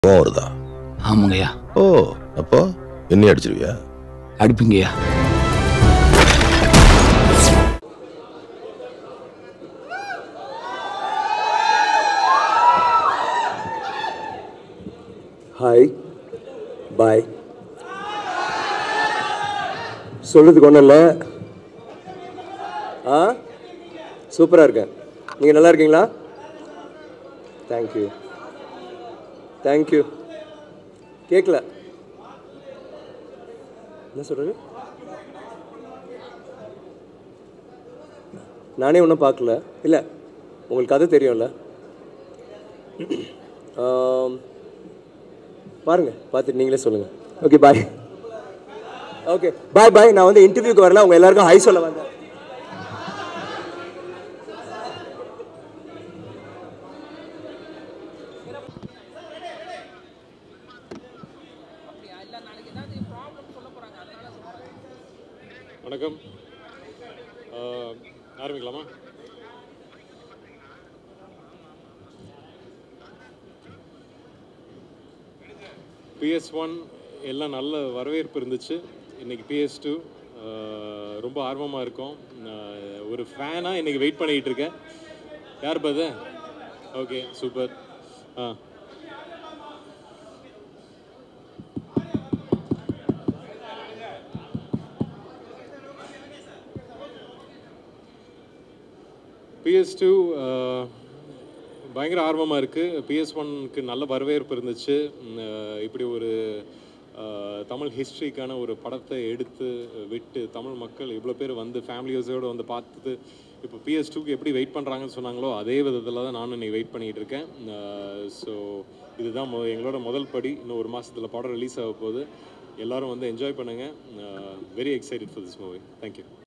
கோவம் வருதா ஆமாங்கய்யா ஓ அப்போ என்ன அடிச்சிருவியா அடிப்பீங்கய்யா ஹாய் பாய் சொல்கிறதுக்கு ஒன்றும் இல்லை ஆ சூப்பராக இருக்கேன் நீங்கள் நல்லா இருக்கீங்களா தேங்க்யூ தேங்க்யூ கேட்கல என்ன சொல்கிறது நானே ஒன்றும் பார்க்கல இல்லை உங்களுக்கு கதை தெரியும்ல ஆம், பாருங்க பார்த்துட்டு நீங்களே சொல்லுங்க ஓகே பாய் ஓகே பாய் பாய் நான் வந்து இன்டர்வியூக்கு வரல உங்க எல்லாருக்கும் ஹை சொல்ல வந்தேன் வணக்கம் ஆஹ், ஆரம்பிக்கலாமா பிஎஸ் ஒன் எல்லாம் நல்ல வரவேற்பு இருந்துச்சு இன்னைக்கு பிஎஸ் டூ ரொம்ப ஆர்வமாக இருக்கும் நான் ஒரு ஃபேனாக இன்னைக்கு வெயிட் பண்ணிக்கிட்டு இருக்கேன் யார் பாது ஓகே சூப்பர் ஆ பிஎஸ் டூ பயங்கர ஆர்வமாக இருக்குது பிஎஸ் ஒன்க்கு நல்ல வரவேற்பு இருந்துச்சு உம், அஹ், இப்படி ஒரு அஹ், தமிழ் ஹிஸ்ட்ரிக்கான ஒரு படத்தை எடுத்து விட்டு தமிழ் மக்கள் இவ்வளோ பேர் வந்து ஃபேமிலியோஸோடு வந்து பார்த்துட்டு இப்போ பிஎஸ் டூக்கு எப்படி வெயிட் பண்ணுறாங்கன்னு சொன்னாங்களோ அதே விதத்தில் தான் நானும் இன்னைக்கு வெயிட் பண்ணிகிட்டு இருக்கேன் ஸோ இதுதான் மொ எங்களோட முதல் படி இன்னும் ஒரு மாதத்தில் படம் ரிலீஸ் ஆக போகுது எல்லாரும் வந்து என்ஜாய் பண்ணுங்கள் very excited for this movie thank you